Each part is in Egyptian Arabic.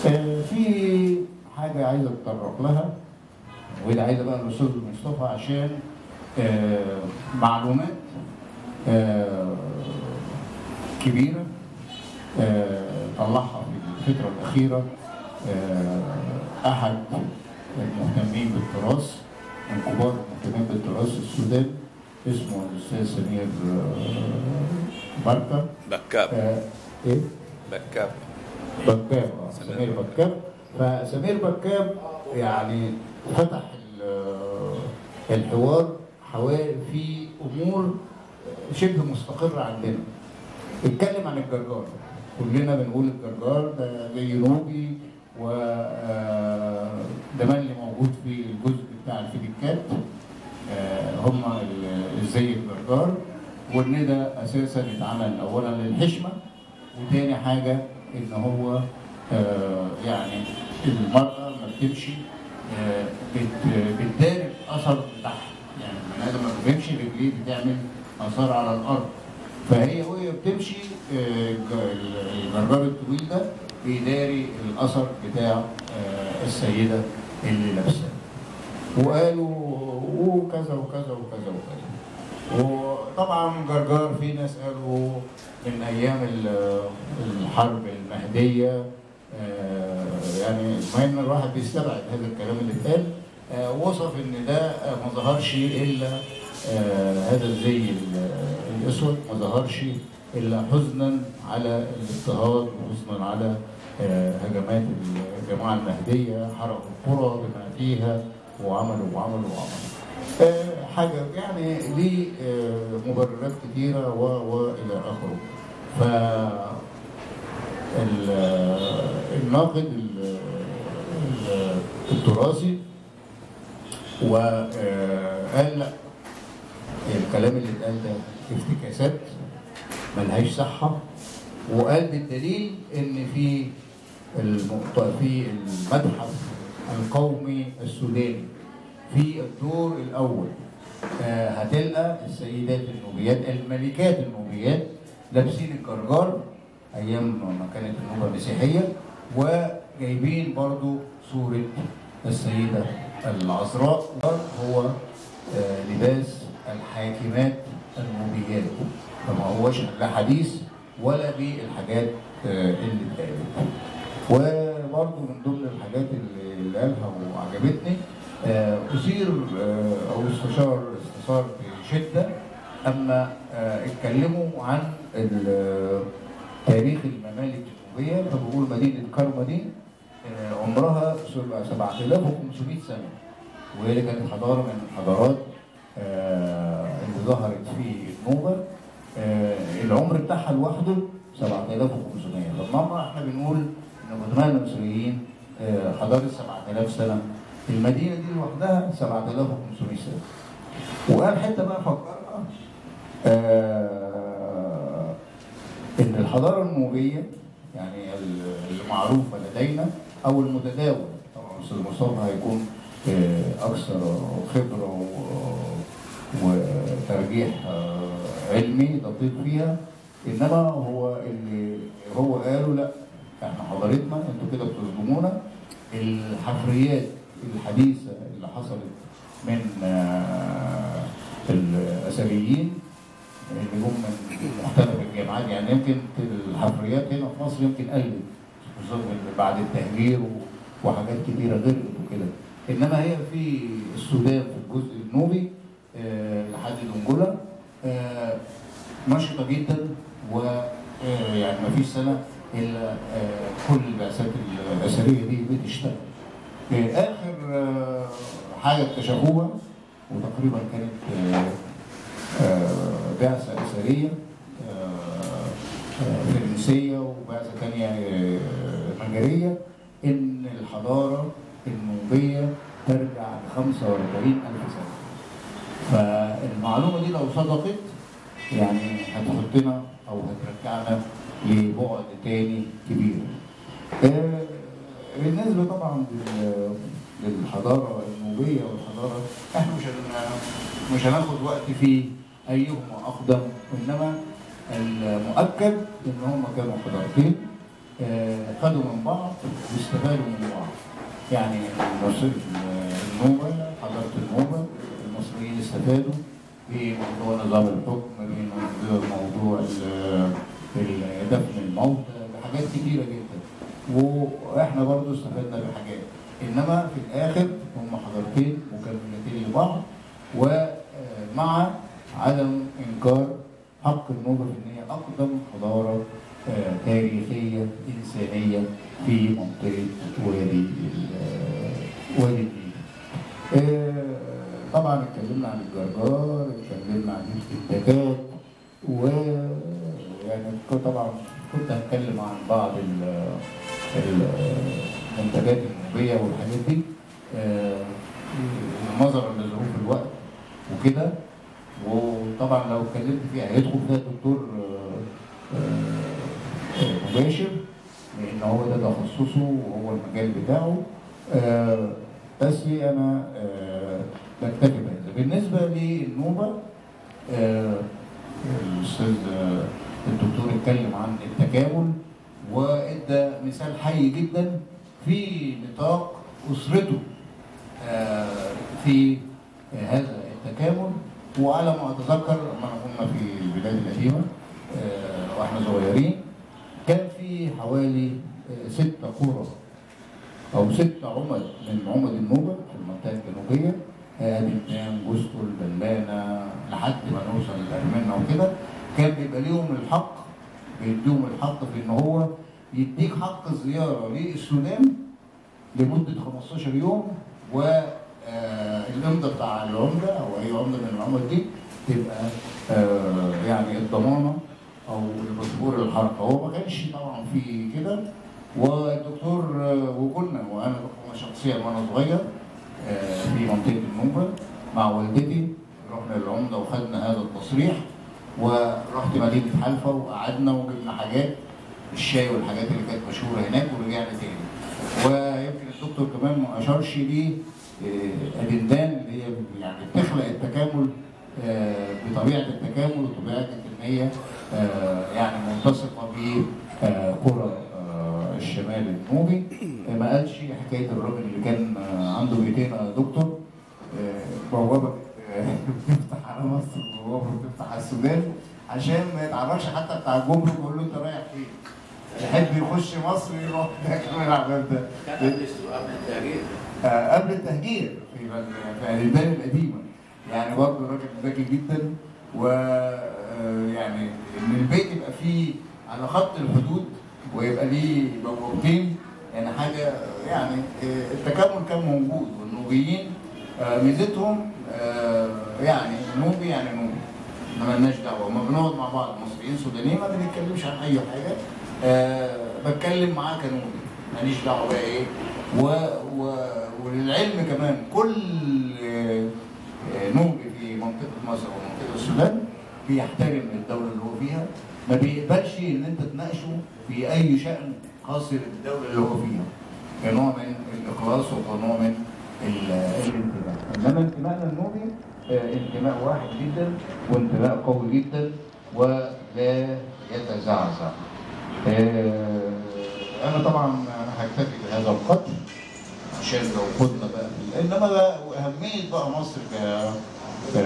آه، في حاجة عايز اتطرق لها وده عايز بقى الأستاذ مصطفى عشان آه، معلومات آه، كبيرة آه، طلعها في الفترة الأخيرة آه، أحد المهتمين بالتراث من كبار المهتمين بالتراث في السودان اسمه الأستاذ سمير آه، بركة بكاب آه، إيه؟ بكاب بكاب آه، سمير بكاب فسمير بكاب يعني فتح ال- الحوار حوالي في امور شبه مستقره عندنا اتكلم عن الجرجار كلنا بنقول الجرجار ده زي نوبي و آه، ده من اللي موجود في الجزء بتاع الفيديكات آه، هم ال- زي الجرجار وان ده اساسا اتعمل اولا للحشمه وتاني حاجه ان هو آه، يعني المراه لما بتمشي آه، بت- بتداري الاثر بتاعها يعني البني ادم لما بيمشي رجليه بتعمل اثار على الارض فهي وهي بتمشي آه، الج- الجرجار الطويل ده بيداري الاثر بتاع آه، السيده اللي لابساه وقالوا وكذا وكذا وكذا وكذا وطبعا جرجار في ناس قالوا من ايام ال- الحرب المهديه آه، يعني المهم الواحد بيستبعد هذا الكلام اللي اتقال آه، وصف ان ده آه، ما ظهرش الا آه، هذا الزي ال- الاسود ما ظهرش الا حزنا على الاضطهاد وحزنا على آه، هجمات الجماعه المهديه حرقوا القرى بما فيها وعملوا وعملوا وعملوا آه، حاجه يعني ليه آه، مبررات كثيره و والى اخره ف ال- الناقد ال- ال- التراثي وقال لا الكلام اللي اتقال ده افتكاسات ملهاش صحة وقال بالدليل ان في المقط... في المتحف القومي السوداني في الدور الاول آه، هتلقى السيدات النوبيات الملكات النوبيات لابسين الجرجار ايام ما كانت النوبه مسيحيه وجايبين برضو صوره السيده العذراء هو آه، لباس الحاكمات النوبيات فما هوش لا حديث ولا بالحاجات آه، اللي اتقالت وبرضه من ضمن الحاجات اللي اللي قالها وعجبتني آه، أثير آه، أو استشار استثار بشدة أما آه، اتكلموا عن ال- تاريخ الممالك النوبية فبقول مدينة كرمة دي آه، عمرها 7500 سنة وهي كانت حضارة من الحضارات آه، اللي ظهرت في النوبة آه، العمر بتاعها لوحده 7500 لما احنا بنقول ان قدماء المصريين آه، حضاره 7000 سنه المدينه دي لوحدها 7500 سنه وقال حته بقى فكرها آه، ان الحضاره النوبيه يعني المعروفه لدينا او المتداول طبعا استاذ مصطفى هيكون آه، اكثر خبره و- وترجيح آه، علمي دقيق فيها انما هو اللي هو قاله لا احنا حضارتنا انتوا كده بتظلمونا الحفريات الحديثه اللي حصلت من آه، الاثريين اللي جم من مختلف الجامعات يعني يمكن الحفريات هنا في مصر يمكن قلت خصوصا بعد التهجير و- وحاجات كتيره غيرت وكده انما هي في السودان في الجزء النوبي آه، لحد دنجولا آه، نشطه جدا ويعني ما فيش سنه الا آه، كل البعثات الاثريه دي بتشتغل. آه، اخر آه، حاجه اكتشفوها وتقريبا كانت آه، آه، بعثه اثريه آه، آه، فرنسيه وبعثه ثانيه مجريه ان الحضاره النوبيه ترجع ل 45000 سنه. فالمعلومه دي لو صدقت يعني هتحطنا او هترجعنا لبعد تاني كبير. آه، بالنسبه طبعا لل- للحضاره النوبيه والحضاره احنا مش هن- مش هناخد وقت في ايهما اقدم انما المؤكد ان هم كانوا حضارتين آه، خدوا من بعض استفادوا من بعض يعني المصري النوبة حضرت النوبة المصريين استفادوا في موضوع نظام الحكم في موضوع ال- ال- دفن الموتى بحاجات كتيرة جدا واحنا برضو استفدنا بحاجات انما في الاخر هم حضارتين مكملتين لبعض ومع عدم انكار حق النوبه في ان هي اقدم حضاره آه، تاريخيه انسانيه في منطقه وادي ال- آه، وادي النيل. آه، طبعا اتكلمنا عن الجرجار اتكلمنا عن الانتاجات و يعني كنت طبعا كنت هتكلم عن بعض ال- ال- المنتجات النوبيه والحاجات دي آه، نظرا لظروف الوقت وكده وطبعا لو اتكلمت فيها هيدخل فيها الدكتور آه، آه، مباشر لان هو ده تخصصه وهو المجال بتاعه آه، بس انا آه، بكتفي بهذا بالنسبه للنوبه آه، الاستاذ آه، الدكتور اتكلم عن التكامل وادى مثال حي جدا في نطاق اسرته آه، في آه، هذا التكامل وعلى ما اتذكر لما كنا في البلاد القديمه آه، واحنا صغيرين كان في حوالي آه، ست قرى او ست عمد من عمد النوبه في المنطقه الجنوبيه بنتان جوستل بلانه لحد ما نوصل لارمينا وكده كان بيبقى ليهم الحق بيديهم الحق في ان هو يديك حق الزياره للسودان لمده 15 يوم والامضه بتاع العمده او اي عمده من العمد دي تبقى آه، يعني الضمانه او الباسبور الحركه هو ما كانش طبعا في كده والدكتور آه، وكنا وانا أنا شخصيا وانا صغير آه، في منطقه النوبه مع والدتي رحنا للعمده وخدنا هذا التصريح ورحت مدينه حلفا وقعدنا وجبنا حاجات الشاي والحاجات اللي كانت مشهوره هناك ورجعنا تاني ويمكن الدكتور كمان ما اشارش لي آه، ادندان اللي هي يعني بتخلق التكامل آه، بطبيعه التكامل وطبيعه ان هي آه، يعني ملتصقه بقرى آه، الشمال النوبي آه، ما قالش حكايه الراجل اللي كان آه، عنده بيتين يا دكتور آه، بوابه آه، بتفتح على مصر وبوابه بتفتح على السودان عشان ما يتعرفش حتى بتاع الجمرك يقول له انت رايح فين؟ يحب يخش مصر يروح ده كمان على ده كان قبل السوق قبل التغيير آه، قبل التهجير في في البلدان القديمه يعني برضه راجل ذكي جدا و آه، يعني ان البيت يبقى فيه على خط الحدود ويبقى ليه بوابتين يعني حاجه يعني آه، التكامل كان موجود والنوبيين آه، ميزتهم آه، يعني نوبي يعني نوبي ما لناش دعوه ما بنقعد مع بعض مصريين سودانيين ما بنتكلمش عن اي حاجه أه بتكلم معاه كنوبي ماليش دعوه بقى ايه و... و... وللعلم كمان كل آه، آه، نوبي في منطقه مصر ومنطقه السودان بيحترم الدوله اللي هو فيها ما بيقبلش ان انت تناقشه في اي شان خاص بالدوله اللي هو فيها كنوع من الاخلاص وكنوع من ال- الانتماء انما انتمائنا النوبي آه، انتماء واحد جدا وانتماء قوي جدا ولا يتزعزع آه، انا طبعا هكتفي بهذا القدر عشان لو خدنا بقى في انما بقى اهميه بقى مصر ك ك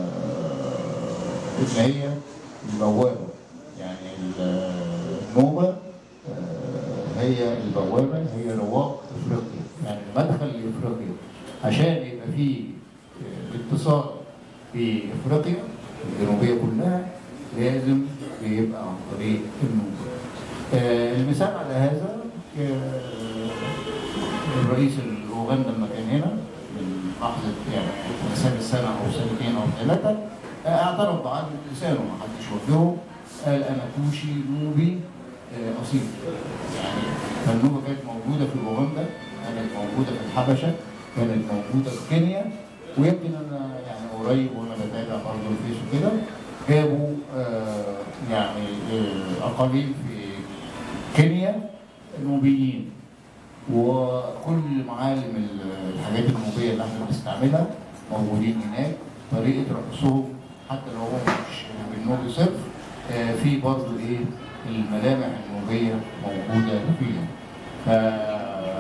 اللي هي البوابه يعني ال- النوبه آه، هي البوابه هي رواق افريقيا يعني المدخل لافريقيا عشان يبقى في آه، اتصال بافريقيا الجنوبيه كلها لازم بيبقى عن طريق النوبه. آه، المثال على هذا آه، الرئيس الاوغندا لما كان هنا من لحظه يعني سنه سنه او سنتين او ثلاثه آه، اعترف بعد لسانه ما حدش وجهه قال انا كوشي نوبي آه، اصيل يعني فالنوبه كانت موجوده في اوغندا كانت موجوده في الحبشه كانت موجوده في كينيا ويمكن انا يعني قريب وانا بتابع برضه الفيس وكده جابوا آه، يعني آه، اقاليم في كينيا نوبيين وكل معالم ال- الحاجات النوبيه اللي احنا بنستعملها موجودين هناك طريقه رقصهم حتى لو هو مش بالنوبي صرف آه، في برضه ايه الملامح النوبيه موجوده فيها ف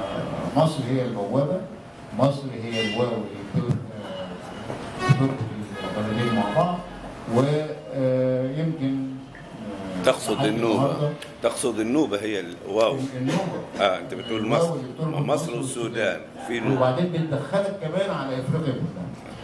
مصر هي البوابه مصر هي الواو اللي بتر- آه، بتربط البلدين مع بعض ويمكن تقصد النوبة تقصد النوبة هي الواو النوبه اه انت بتقول الواو مصر اللي بتربط مصر والسودان في نوبة وبعدين بتدخلك كمان على افريقيا كلها.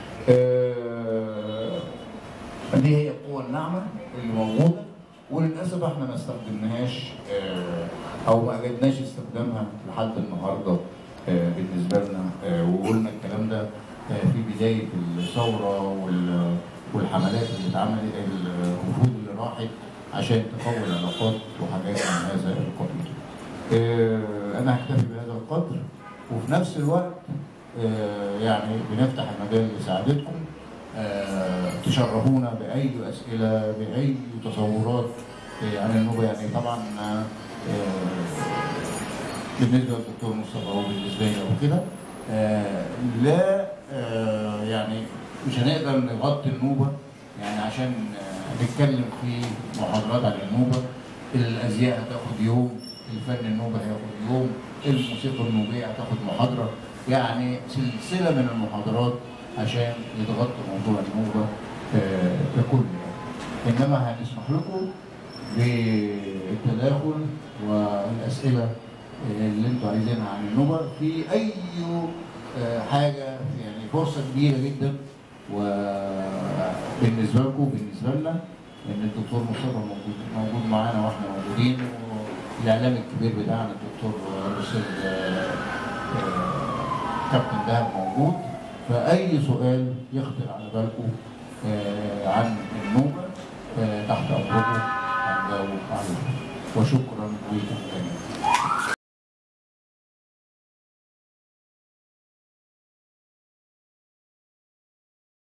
آه، دي هي القوة الناعمة اللي موجودة وللأسف احنا ما استخدمناهاش آه، أو ما أجدناش استخدامها لحد النهاردة آه، بالنسبة لنا آه، وقلنا الكلام ده آه، في بداية الثورة وال- والحملات اللي اتعملت الوفود اللي راحت عشان تقوي العلاقات وحاجات من هذا القبيل. آه، أنا هكتفي بهذا القدر وفي نفس الوقت آه، يعني بنفتح المجال لسعادتكم آه، تشرفونا بأي أسئلة بأي تصورات آه، عن النوبة يعني طبعا آه، بالنسبة للدكتور مصطفى وبالنسبة لي أو كده آه، لا آه، يعني مش هنقدر نغطي النوبة يعني عشان آه، نتكلم في محاضرات عن النوبة الأزياء هتاخد يوم الفن النوبة هياخد يوم الموسيقى النوبية هتاخد محاضرة يعني سلسلة من المحاضرات عشان يتغطى موضوع النوبة آه، ككل يعني. إنما هنسمح لكم بالتداخل والأسئلة اللي انتوا عايزينها عن النوبة في أي آه، حاجة يعني فرصة كبيرة جدا وبالنسبة لكم وبالنسبة لنا إن الدكتور مصطفى موجود موجود معانا وإحنا موجودين والإعلام الكبير بتاعنا الدكتور الأستاذ آه، آه، كابتن دهب موجود فأي سؤال يخطر على بالكم آه، عن النوبة آه، تحت أمركم هنجاوب عليه وشكرا لكم جميعا